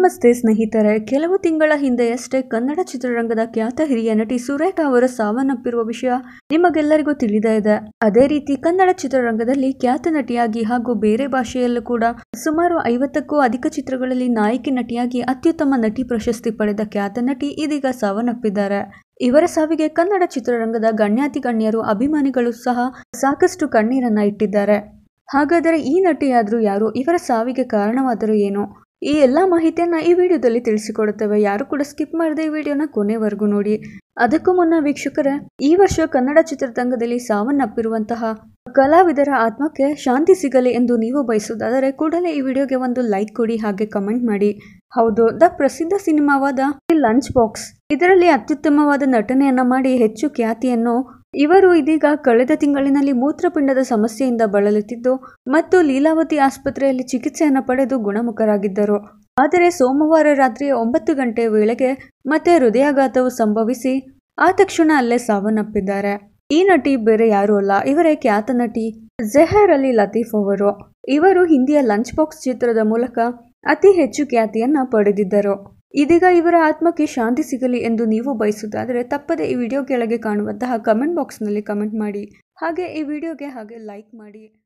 ನಮಸ್ತೆ ಸ್ನೇಹಿತರೆ ಕೆಲವು ತಿಂಗಳ ಹಿಂದೆಯಷ್ಟೇ ಕನ್ನಡ ಚಿತ್ರರಂಗದ ಖ್ಯಾತ ಹಿರಿಯ ನಟಿ ಸುರೇಖಾ ಅವರ ಸಾವನ್ನಪ್ಪಿರುವ ವಿಷಯ ನಿಮಗೆಲ್ಲರಿಗೂ ತಿಳಿದೇ ಇದೆ ಅದೇ ರೀತಿ ಕನ್ನಡ ಚಿತ್ರರಂಗದಲ್ಲಿ ಖ್ಯಾತ ನಟಿಯಾಗಿ ಹಾಗೂ ಬೇರೆ ಭಾಷೆಯಲ್ಲೂ ಕೂಡ ಸುಮಾರು ಐವತ್ತಕ್ಕೂ ಅಧಿಕ ಚಿತ್ರಗಳಲ್ಲಿ ನಾಯಕಿ ನಟಿಯಾಗಿ ಅತ್ಯುತ್ತಮ ನಟಿ ಪ್ರಶಸ್ತಿ ಪಡೆದ ಖ್ಯಾತ ನಟಿ ಇದೀಗ ಸಾವನ್ನಪ್ಪಿದ್ದಾರೆ ಇವರ ಸಾವಿಗೆ ಕನ್ನಡ ಚಿತ್ರರಂಗದ ಗಣ್ಯಾತಿ ಗಣ್ಯರು ಅಭಿಮಾನಿಗಳು ಸಹ ಸಾಕಷ್ಟು ಕಣ್ಣೀರನ್ನ ಇಟ್ಟಿದ್ದಾರೆ ಹಾಗಾದರೆ ಈ ನಟಿಯಾದ್ರೂ ಯಾರು ಇವರ ಸಾವಿಗೆ ಕಾರಣವಾದರೂ ಏನು ಈ ಎಲ್ಲ ಮಾಹಿತಿಯನ್ನ ಈ ವಿಡಿಯೋದಲ್ಲಿ ತಿಳಿಸಿಕೊಡುತ್ತೇವೆ ಯಾರು ಕೂಡ ಸ್ಕಿಪ್ ಮಾಡದೆ ಈ ವಿಡಿಯೋನ ಕೊನೆವರೆಗೂ ನೋಡಿ ಅದಕ್ಕೂ ಮುನ್ನ ವೀಕ್ಷಕರೇ ಈ ವರ್ಷ ಕನ್ನಡ ಚಿತ್ರರಂಗದಲ್ಲಿ ಸಾವನ್ನಪ್ಪಿರುವಂತಹ ಕಲಾವಿದರ ಆತ್ಮಕ್ಕೆ ಶಾಂತಿ ಸಿಗಲಿ ಎಂದು ನೀವು ಬಯಸುವುದಾದರೆ ಕೂಡಲೇ ಈ ವಿಡಿಯೋಗೆ ಒಂದು ಲೈಕ್ ಕೊಡಿ ಹಾಗೆ ಕಮೆಂಟ್ ಮಾಡಿ ಹೌದು ದ ಪ್ರಸಿದ್ಧ ಸಿನಿಮಾವಾದ ಲಂಚ್ ಬಾಕ್ಸ್ ಇದರಲ್ಲಿ ಅತ್ಯುತ್ತಮವಾದ ನಟನೆಯನ್ನ ಮಾಡಿ ಹೆಚ್ಚು ಖ್ಯಾತಿಯನ್ನು ಇವರು ಇದೀಗ ಕಳೆದ ತಿಂಗಳಿನಲ್ಲಿ ಮೂತ್ರಪಿಂಡದ ಸಮಸ್ಯೆಯಿಂದ ಬಳಲುತ್ತಿದ್ದು ಮತ್ತು ಲೀಲಾವತಿ ಆಸ್ಪತ್ರೆಯಲ್ಲಿ ಚಿಕಿತ್ಸೆಯನ್ನು ಪಡೆದು ಗುಣಮುಖರಾಗಿದ್ದರು ಆದರೆ ಸೋಮವಾರ ರಾತ್ರಿ ಒಂಬತ್ತು ಗಂಟೆ ವೇಳೆಗೆ ಮತ್ತೆ ಹೃದಯಾಘಾತವು ಸಂಭವಿಸಿ ಆ ತಕ್ಷಣ ಅಲ್ಲೇ ಸಾವನ್ನಪ್ಪಿದ್ದಾರೆ ಈ ನಟಿ ಬೇರೆ ಯಾರೂ ಅಲ್ಲ ಇವರೇ ಖ್ಯಾತ ನಟಿ ಜೆಹರ್ ಅಲಿ ಲತೀಫ್ ಅವರು ಇವರು ಹಿಂದಿಯ ಲಂಚ್ ಬಾಕ್ಸ್ ಚಿತ್ರದ ಮೂಲಕ ಅತಿ ಹೆಚ್ಚು ಖ್ಯಾತಿಯನ್ನ ಪಡೆದಿದ್ದರು ಇದೀಗ ಇವರ ಆತ್ಮಕ್ಕೆ ಶಾಂತಿ ಸಿಗಲಿ ಎಂದು ನೀವು ಬಯಸುವುದಾದರೆ ತಪ್ಪದೆ ಈ ವಿಡಿಯೋ ಕೆಳಗೆ ಕಾಣುವಂತಹ ಕಮೆಂಟ್ ಬಾಕ್ಸ್ನಲ್ಲಿ ಕಮೆಂಟ್ ಮಾಡಿ ಹಾಗೆ ಈ ವಿಡಿಯೋಗೆ ಹಾಗೆ ಲೈಕ್ ಮಾಡಿ